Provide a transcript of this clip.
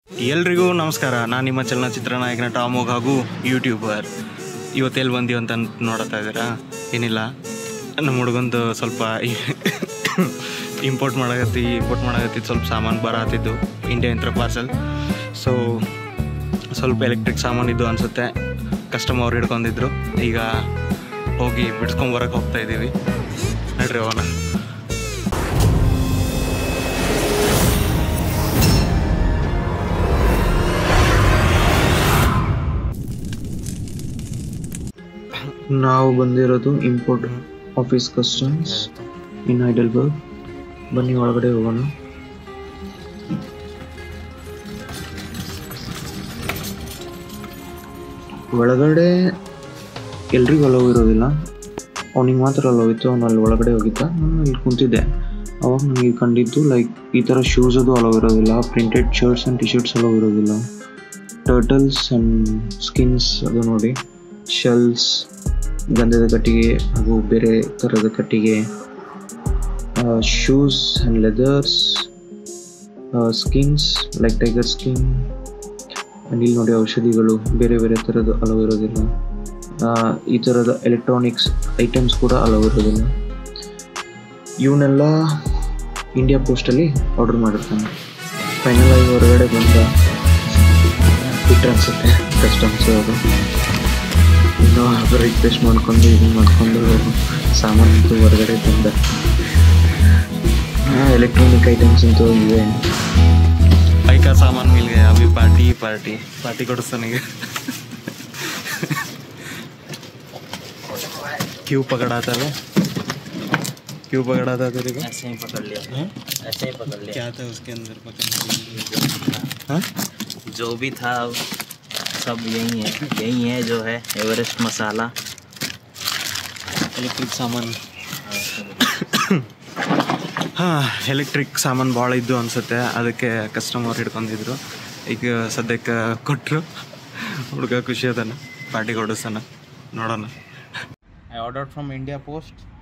ಎಲ್ರಿಗೂ ನಮಸ್ಕಾರ ನಾನು ನಿಮ್ಮ ಚಲನಚಿತ್ರ ನಾಯಕನ ಟಾಮೋಗ್ ಹಾಗೂ ಯೂಟ್ಯೂಬರ್ ಇವತ್ತು ಎಲ್ಲಿ ಬಂದೀವಿ ಅಂತ ನೋಡ್ತಾ ಇದ್ದೀರಾ ಏನಿಲ್ಲ ನಮ್ಮ ಹುಡುಗಂದು ಸ್ವಲ್ಪ ಇಂಪೋರ್ಟ್ ಮಾಡಕತ್ತಿ ಇಂಪೋರ್ಟ್ ಮಾಡಕತ್ತಿ ಸ್ವಲ್ಪ ಸಾಮಾನು ಬರತ್ತಿದ್ದು ಇಂಡಿಯಾ ಯಂತ್ರ ಪಾರ್ಸಲ್ ಸೊ ಸ್ವಲ್ಪ ಎಲೆಕ್ಟ್ರಿಕ್ ಸಾಮಾನು ಇದ್ದು ಅನಿಸುತ್ತೆ ಕಸ್ಟಮರ್ ಹಿಡ್ಕೊಂಡಿದ್ರು ಈಗ ಹೋಗಿ ಬಿಡ್ಸ್ಕೊಂಬರಕ್ಕೆ ಹೋಗ್ತಾ ಇದ್ದೀವಿ ನಡ್ರಿ ಅವನ ನಾವು ಬಂದಿರೋದು import office customs in Heidelberg ಬನ್ನಿ ಒಳಗಡೆ ಹೋಗೋಣ ಒಳಗಡೆ ಎಲ್ರಿಗೂ ಅಲೋ ಇರೋದಿಲ್ಲ ಅವನಿಗೆ ಮಾತ್ರ ಅಲೋ ಇತ್ತು ಅವನು ಅಲ್ಲಿ ಒಳಗಡೆ ಹೋಗಿದ್ದ ನಾನು ಇಲ್ಲಿ ಕುಂತಿದ್ದೆ ಅವಾಗ ನನಗೆ ಕಂಡಿದ್ದು ಲೈಕ್ ಈ ಥರ ಶೂಸ್ ಅದು ಅಲೋ ಇರೋದಿಲ್ಲ printed shirts and T shirts allow ಇರೋದಿಲ್ಲ ಟರ್ಟಲ್ಸ್ ಆ್ಯಂಡ್ ಸ್ಕಿನ್ಸ್ ಅದು ನೋಡಿ ಶೆಲ್ಸ್ ಗಂಧದ ಕಟ್ಟಿಗೆ ಹಾಗೂ ಬೇರೆ ಥರದ ಕಟ್ಟಿಗೆ shoes and leathers skins like tiger skin and ಇಲ್ಲಿ ನೋಡಿ ಔಷಧಿಗಳು ಬೇರೆ ಬೇರೆ ಥರದ ಅಲವ್ ಇರೋದಿಲ್ಲ ಆ, ಈ ಥರದ ಎಲೆಕ್ಟ್ರಾನಿಕ್ಸ್ ಐಟಮ್ಸ್ ಕೂಡ ಅಲವ್ ಇರೋದಿಲ್ಲ ಇವನ್ನೆಲ್ಲ ಇಂಡಿಯಾ ಪೋಸ್ಟಲ್ಲಿ ಆರ್ಡರ್ ಮಾಡಿರ್ತಾನೆ ಫೈನಲ್ ಆಗಿ ಹೊರಗಡೆ ಬಂದ ಬಿಟ್ಟರೆ ಅನ್ಸುತ್ತೆ ಕಸ್ಟಮ್ಸ್ ಅವರು ಇನ್ನೂ ಅದು ರಿಕ್ವೆಸ್ಟ್ ಮಾಡ್ಕೊಂಡು ಇದು ಮಾಡ್ಕೊಂಡು ಸಾಮಾನು ಹೊರಗಡೆ ತಂದ ಎಲೆಕ್ಟ್ರಾನಿಕ್ ಐಟಮ್ಸ್ ಅಂತೂ ಇವೆ भाई का सामान मिल गया अभी पार्टी ही पार्टी पार्टी ಕೊಡಿಸ್ತಾನೆ ಈಗ क्यों पकड़ा था वो क्यों पकड़ा था तेरे को ऐसे ही पकड़ लिया हाँ? ऐसे ही पकड़ लिया क्या था उसके अंदर पकड़ने हाँ जो भी था सब यही है यही है जो है एवरेस्ट मसाला ಎಲೆಕ್ಟ್ರಿಕ್ ಸಾಮಾನು ಹಾಂ ಎಲೆಕ್ಟ್ರಿಕ್ ಸಾಮಾನು ಭಾಳ ಇದ್ದು ಅನಿಸುತ್ತೆ ಅದಕ್ಕೆ ಕಸ್ಟಮರ್ ಹಿಡ್ಕೊಂಡಿದ್ರು ಈಗ ಸದ್ಯಕ್ಕೆ ಕೊಟ್ಟರು ಹುಡುಗ ಖುಷಿ ಅದಾನ ಪಾರ್ಟಿ ಕೊಡಿಸ್ತಾನ ನೋಡೋಣ I ordered from India Post